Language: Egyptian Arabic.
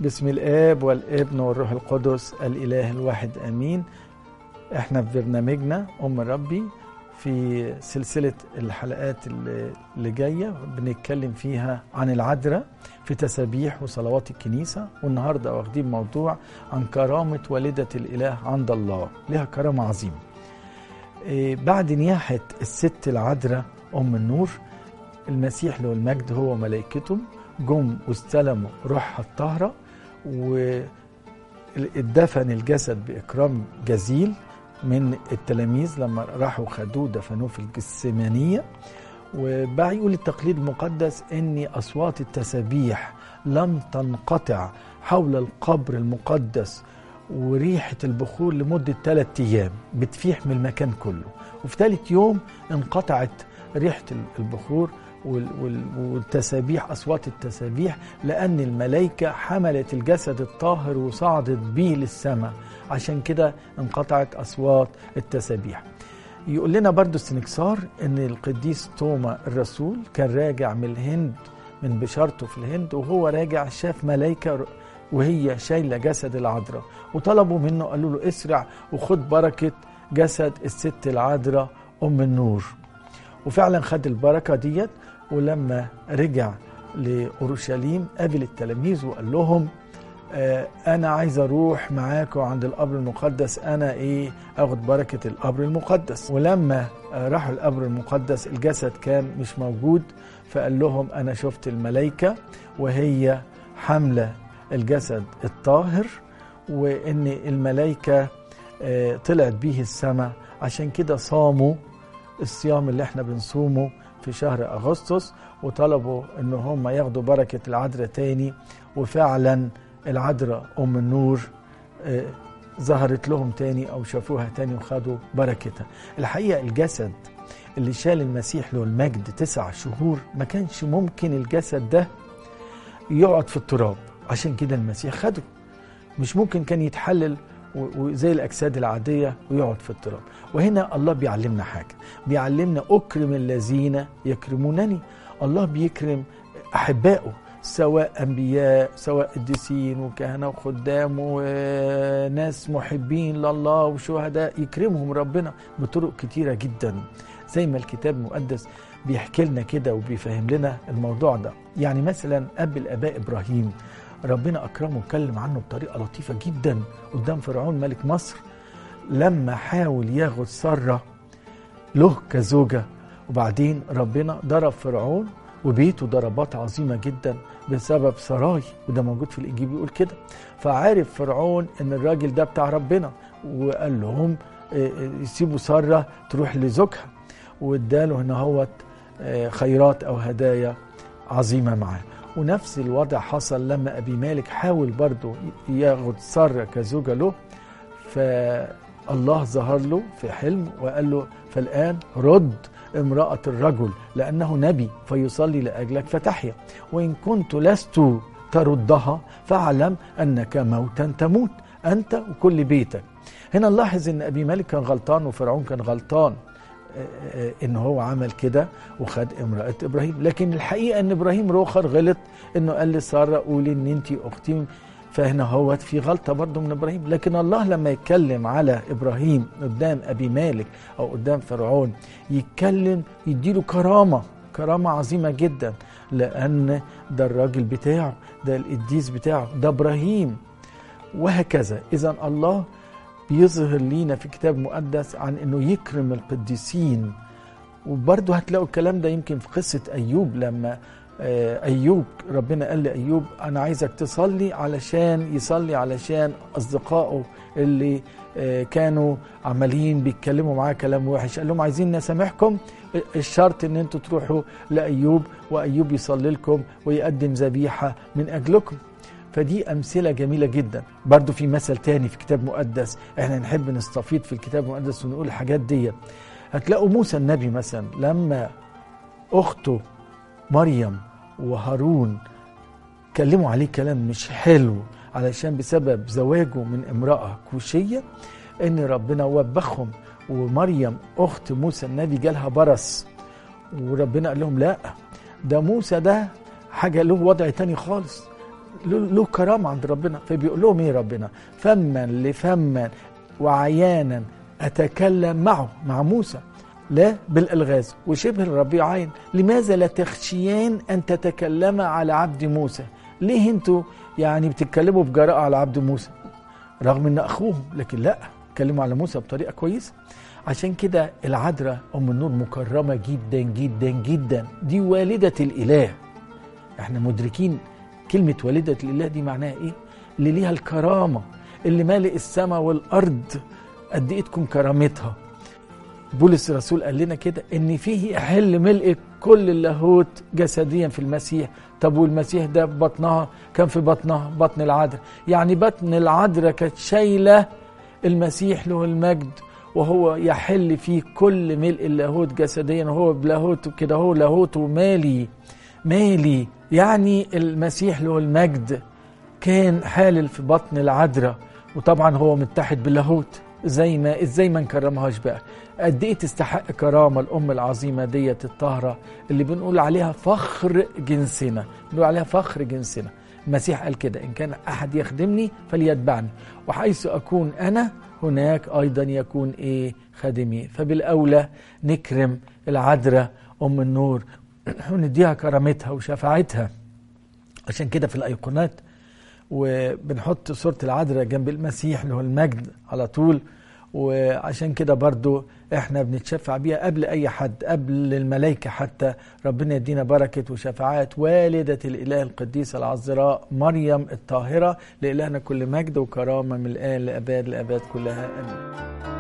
بسم الآب والابن والروح القدس الإله الواحد آمين احنا في برنامجنا أم ربي في سلسلة الحلقات اللي اللي جاية بنتكلم فيها عن العذراء في تسابيح وصلوات الكنيسة والنهاردة واخدين موضوع عن كرامة والدة الإله عند الله لها كرامة عظيمة إيه، بعد نياحة الست العذراء أم النور المسيح له المجد هو ملائكته جم واستلموا روحها الطاهرة واتدفن الجسد بإكرام جزيل من التلاميذ لما راحوا خدوه دفنوه في الجسمانية وبقى يقول التقليد المقدس ان اصوات التسابيح لم تنقطع حول القبر المقدس وريحة البخور لمدة ثلاثة أيام بتفيح من المكان كله وفي ثالث يوم انقطعت ريحة البخور وال- وال- والتسابيح أصوات التسابيح لأن الملائكة حملت الجسد الطاهر وصعدت بيه للسماء عشان كده انقطعت أصوات التسابيح يقول لنا برضو السنكسار ان القديس توما الرسول كان راجع من الهند من بشارته في الهند وهو راجع شاف ملائكة وهي شايلة جسد العذراء وطلبوا منه قالوا له اسرع وخد بركة جسد الست العذراء أم النور وفعلا خد البركة ديت ولما رجع لأورشليم قابل التلاميذ وقال لهم آه، انا عايز اروح معاكم عند القبر المقدس انا ايه اخد بركه القبر المقدس ولما آه، راحوا القبر المقدس الجسد كان مش موجود فقال لهم انا شفت الملائكه وهي حامله الجسد الطاهر وان الملائكه آه، طلعت بيه السماء عشان كده صاموا الصيام اللي احنا بنصومه في شهر اغسطس وطلبوا ان هم ياخدوا بركه العذراء تاني وفعلا العذراء ام النور آه، ظهرت لهم تاني او شافوها تاني وخدوا بركتها الحقيقه الجسد اللي شال المسيح له المجد تسع شهور ما كانش ممكن الجسد ده يقعد في التراب عشان كده المسيح خده مش ممكن كان يتحلل و- وزي الاجساد العاديه ويقعد في التراب وهنا الله بيعلمنا حاجه بيعلمنا اكرم الذين يكرمونني الله بيكرم احبائه سواء انبياء سواء قديسين وكهنه وخدام وناس محبين لله وشهداء يكرمهم ربنا بطرق كتيره جدا زي ما الكتاب المقدس بيحكي لنا كده وبيفهم لنا الموضوع ده يعني مثلا اب الاباء ابراهيم ربنا اكرمه واتكلم عنه بطريقه لطيفه جدا قدام فرعون ملك مصر لما حاول ياخد ساره له كزوجه وبعدين ربنا ضرب فرعون وبيته ضربات عظيمه جدا بسبب سراي وده موجود في الانجيل بيقول كده فعارف فرعون ان الراجل ده بتاع ربنا وقال لهم آه، آه، يسيبوا ساره تروح لزوجها واداله هنا هوت آه، خيرات او هدايا عظيمه معاه ونفس الوضع حصل لما ابي مالك حاول برضه ياخد ساره كزوجه له فالله ظهر له في حلم وقال له فالان رد امرأة الرجل لأنه نبي فيصلي لأجلك فتحيا وإن كنت لست تردها فاعلم أنك موتا تموت أنت وكل بيتك هنا نلاحظ أن أبي مالك كان غلطان وفرعون كان غلطان آه، آه، ان هو عمل كده وخد امراه ابراهيم لكن الحقيقه ان ابراهيم روخر غلط انه قال لساره قولي ان انت اختي فهنا هو في غلطه برضه من ابراهيم لكن الله لما يتكلم على ابراهيم قدام ابي مالك او قدام فرعون يتكلم يديله كرامه كرامه عظيمه جدا لان ده الراجل بتاعه ده القديس بتاعه ده ابراهيم وهكذا اذا الله بيظهر لينا في كتاب مقدس عن انه يكرم القديسين وبرضه هتلاقوا الكلام ده يمكن في قصة أيوب لما آه، أيوب ربنا قال لأيوب أنا عايزك تصلي علشان يصلي علشان أصدقائه اللي آه، كانوا عمالين بيتكلموا معاه كلام وحش قال لهم عايزين نسامحكم الشرط ان انتوا تروحوا لأيوب وأيوب يصلي لكم ويقدم ذبيحة من أجلكم فدي أمثلة جميلة جدا برضو في مثل تاني في كتاب مقدس احنا نحب نستفيد في الكتاب المقدس ونقول الحاجات دي هتلاقوا موسى النبي مثلا لما أخته مريم وهارون كلموا عليه كلام مش حلو علشان بسبب زواجه من امرأة كوشية ان ربنا وبخهم ومريم اخت موسى النبي جالها برص وربنا قال لهم لا ده موسى ده حاجة له وضع تاني خالص له كرامه عند ربنا فبيقول لهم ايه ربنا فما لفما وعيانا اتكلم معه مع موسى لا بالالغاز وشبه الربيع عين لماذا لا تخشيان ان تتكلم على عبد موسى ليه انتوا يعني بتتكلموا بجراءه على عبد موسى رغم ان اخوهم لكن لا اتكلموا على موسى بطريقه كويسه عشان كده العذراء ام النور مكرمه جدا جدا جدا دي والده الاله احنا مدركين كلمه والده الاله دي معناها ايه اللي ليها الكرامه اللي مالئ السماء والارض قد ايه تكون كرامتها بولس الرسول قال لنا كده ان فيه يحل ملء كل اللاهوت جسديا في المسيح طب والمسيح ده بطنها كان في بطنها بطن العذراء يعني بطن العذراء كانت شايله المسيح له المجد وهو يحل فيه كل ملء اللاهوت جسديا وهو بلاهوت كده هو لاهوته مالي مالي يعني المسيح له المجد كان حالل في بطن العذراء وطبعا هو متحد باللاهوت زي ما ازاي ما نكرمهاش بقى قد ايه تستحق كرامه الام العظيمه ديت الطاهره اللي بنقول عليها فخر جنسنا بنقول عليها فخر جنسنا المسيح قال كده ان كان احد يخدمني فليتبعني وحيث اكون انا هناك ايضا يكون ايه خادمي فبالاولى نكرم العذراء ام النور ونديها كرامتها وشفاعتها عشان كده في الايقونات وبنحط صورة العذراء جنب المسيح اللي هو المجد على طول وعشان كده برضو احنا بنتشفع بيها قبل اي حد قبل الملائكة حتى ربنا يدينا بركة وشفاعات والدة الاله القديسة العذراء مريم الطاهرة لإلهنا كل مجد وكرامة من الآن لأباد لأباد كلها آمين